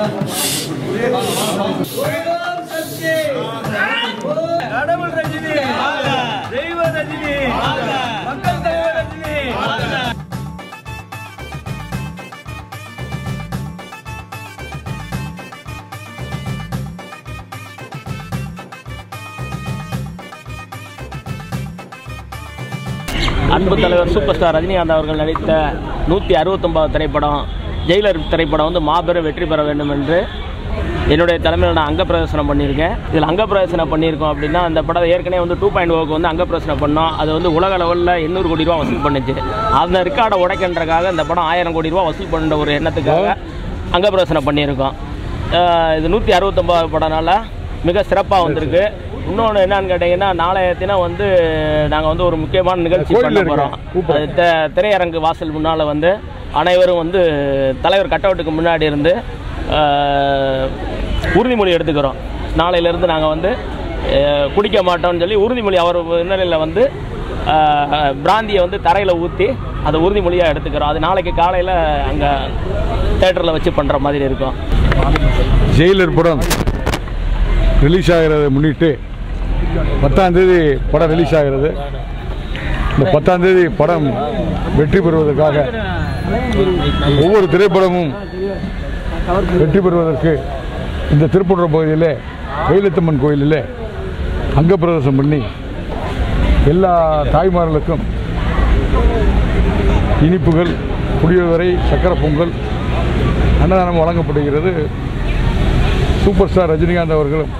கடவுள் ரஜினி தெய்வ ரஜினி மக்கள் தலைவர் ரஜினி அன்பு தலைவர் சூப்பர் ஸ்டார் ரஜினிகாந்த் அவர்கள் நடித்த நூற்றி அறுபத்தொம்பது திரைப்படம் ஜெயிலர் திரைப்படம் வந்து மாபெரும் வெற்றி பெற வேண்டும் என்று என்னுடைய தலைமையில் நான் அங்க பிரதர்சனம் பண்ணியிருக்கேன் இதில் அங்க பிரதர்சனம் பண்ணியிருக்கோம் அப்படின்னா அந்த படம் ஏற்கனவே வந்து டூ பாயிண்ட் ஓக்கு வந்து அங்க பிரதர்சனம் பண்ணோம் அது வந்து உலக லெவலில் எண்ணூறு கோடி ரூபா வசூல் பண்ணுச்சு அந்த ரெக்கார்டை உடைக்கின்றக்காக இந்த படம் ஆயிரம் கோடி ரூபா வசூல் பண்ணுற ஒரு எண்ணத்துக்காக அங்க பிரதர்சனம் பண்ணியிருக்கோம் அஹ் இது நூற்றி அறுபத்தொம்பது படம்னால மிக சிறப்பாக வந்திருக்கு இன்னொன்று என்னன்னு கேட்டிங்கன்னா நாளைய தினம் வந்து நாங்கள் வந்து ஒரு முக்கியமான நிகழ்ச்சி கோயில்ல பண்ண இருக்கா? போகிறோம் கூப்பிடு. அது த- திரையரங்கு வாசல் முன்னால் வந்து அனைவரும் வந்து தலைவர் கட்டவுட்டுக்கு முன்னாடி இருந்து ஆஹ், உறுதிமொழி எடுத்துக்கிறோம் நாளையிலேருந்து நாங்கள் வந்து ஆஹ், குடிக்க மாட்டோம்னு சொல்லி உறுதிமொழி அவர் முன்னிலையில் வந்து ஆஹ், பிராந்தியை வந்து தரையில் ஊற்றி அதை உறுதிமொழியாக எடுத்துக்கிறோம் அது நாளைக்கு காலையில் அங்கே தேட்டரில் வச்சு பண்ணுற மாதிரி இருக்கும் ஜெயிலர் படம் ரிலீஸ் ஆகிறதை முன்னிட்டு பத்தாம் தேதி படம் ரிலீஸ் ஆகிறது இந்த பத்தாம் தேதி படம் வெற்றி பெறுவதற்காக ஒவ்வொரு திரைப்படமும் வெற்றி பெறுவதற்கு இந்த திருப்பூர் பகுதியிலே கைலத்தம்மன் கோயிலிலே அங்க பிரதர்சனம் பண்ணி எல்லா தாய்மார்களுக்கும் இனிப்புகள் புளியோதரை சக்கரை பொங்கல் அன்னதானம் வழங்கப்படுகிறது சூப்பர் ஸ்டார் ரஜினிகாந்த் அவர்களும்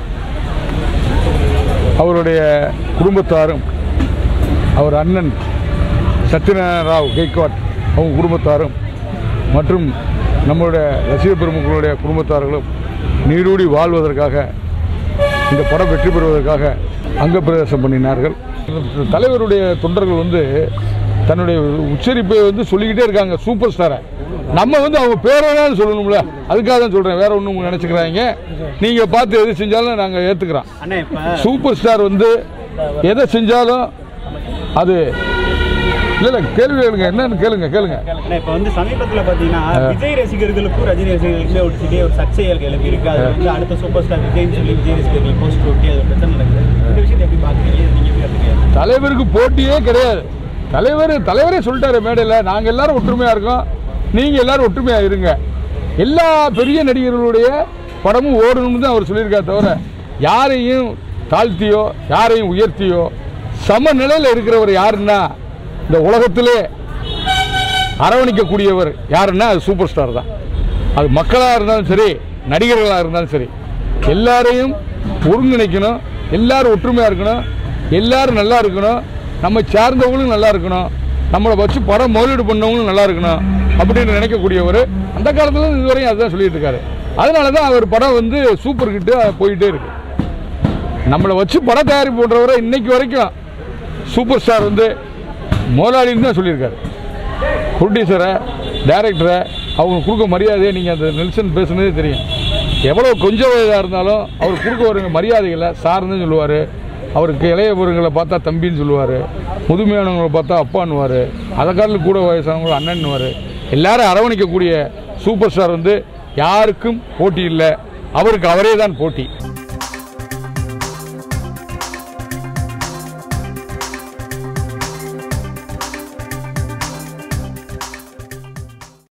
அவருடைய குடும்பத்தாரும் அவர் அண்ணன் சத்யநாராயண ராவ் கெய்க்வாட் அவங்க குடும்பத்தாரும் மற்றும் நம்மளுடைய ரசிக பெருமக்களுடைய குடும்பத்தார்களும் நீடூடி வாழ்வதற்காக இந்த படம் வெற்றி பெறுவதற்காக அங்க பிரதேசம் பண்ணினார்கள் தலைவருடைய தொண்டர்கள் வந்து தன்னுடைய உச்சரிப்பை வந்து சொல்லிக்கிட்டே இருக்காங்க சூப்பர் ஸ்டாரை நம்ம வந்து அவங்க பேரெல்லாம் சொல்லணும்ல அதுக்காக தான் சொல்கிறேன் வேற ஒன்றும் நினச்சிக்கிறாங்க நீங்கள் பார்த்து எது செஞ்சாலும் நாங்கள் ஏற்றுக்கிறோம் அண்ணா இப்ப சூப்பர் ஸ்டார் வந்து எதை செஞ்சாலும் அது இல்லை இல்லை கேள்வி கேளுங்க என்னன்னு கேளுங்க கேளுங்க அண்ணா, இப்ப வந்து சமீபத்துல பாத்தீங்கன்னா விஜய் ரசிகர்களுக்கும் ரஜினி ரசிகர்களுக்குமே ஒரு சிறிய ஒரு சர்ச்சைகள் எழுப்பி இருக்கு அது வந்து அடுத்த சூப்பர் ஸ்டார் விஜய்னு சொல்லி விஜய் ரசிகர்கள் போஸ்ட் ஒட்டி அது ஒரு பிரச்சனை நடக்குது இந்த விஷயத்தை எப்படி பாக்குறீங்க நீங்க எப்படி எடுத்துக்கிறீங்க தலைவருக்கு போட்டியே கிடையாது தலைவர் தலைவரே சொல்லிட்டாரு மேடையில் நாங்கள் எல்லாரும் ஒற்றுமையாக இருக்கோம் நீங்கள் எல்லாரும் ஒற்றுமையாக இருங்க எல்லா பெரிய நடிகர்களுடைய படமும் ஓடணும்னு தான் அவர் சொல்லியிருக்காரு தவிர யாரையும் தாழ்த்தியோ யாரையும் உயர்த்தியோ சமநிலையில் இருக்கிறவர் யாருன்னா இந்த உலகத்திலே அரவணைக்கக்கூடியவர் யாருன்னா அது சூப்பர் ஸ்டார் தான் அது மக்களாக இருந்தாலும் சரி நடிகர்களாக இருந்தாலும் சரி எல்லாரையும் ஒருங்கிணைக்கணும் எல்லாரும் ஒற்றுமையாக இருக்கணும் எல்லாரும் நல்லா இருக்கணும் நம்ம சார்ந்தவங்களும் நல்லா இருக்கணும் நம்மளை வச்சு படம் முதலீடு பண்ணவங்களும் நல்லா இருக்கணும் அப்படின்னு நினைக்கக்கூடியவர் அந்த காலத்துல இருந்து இதுவரையும் அதுதான் சொல்லிட்டு இருக்காரு அதனால தான் அவர் படம் வந்து சூப்பர் ஹிட்டு போயிட்டே இருக்கு நம்மளை வச்சு படம் தயாரிப்பு பண்ணுறவரை இன்னைக்கு வரைக்கும் சூப்பர் ஸ்டார் வந்து முதலாளின்னு தான் சொல்லியிருக்காரு ப்ரொடியூசரை டைரக்டரை அவங்க கொடுக்க மரியாதையை நீங்கள் அந்த நெல்சன் பேசுனதே தெரியும் எவ்வளோ கொஞ்சம் வயதாக இருந்தாலும் அவர் கொடுக்க வருங்க மரியாதைகளை சார்னு சொல்லுவார் அவருக்கு இளையவர்களை பார்த்தா தம்பின்னு சொல்லுவார் முதுமையானவங்களை பார்த்தா அப்பான்னுவார் அதை காட்டில் கூட வயசானவங்களை அண்ணன்னுவார் எல்லாரும் அரவணைக்கக்கூடிய சூப்பர் ஸ்டார் வந்து யாருக்கும் போட்டி இல்லை அவருக்கு அவரே தான் போட்டி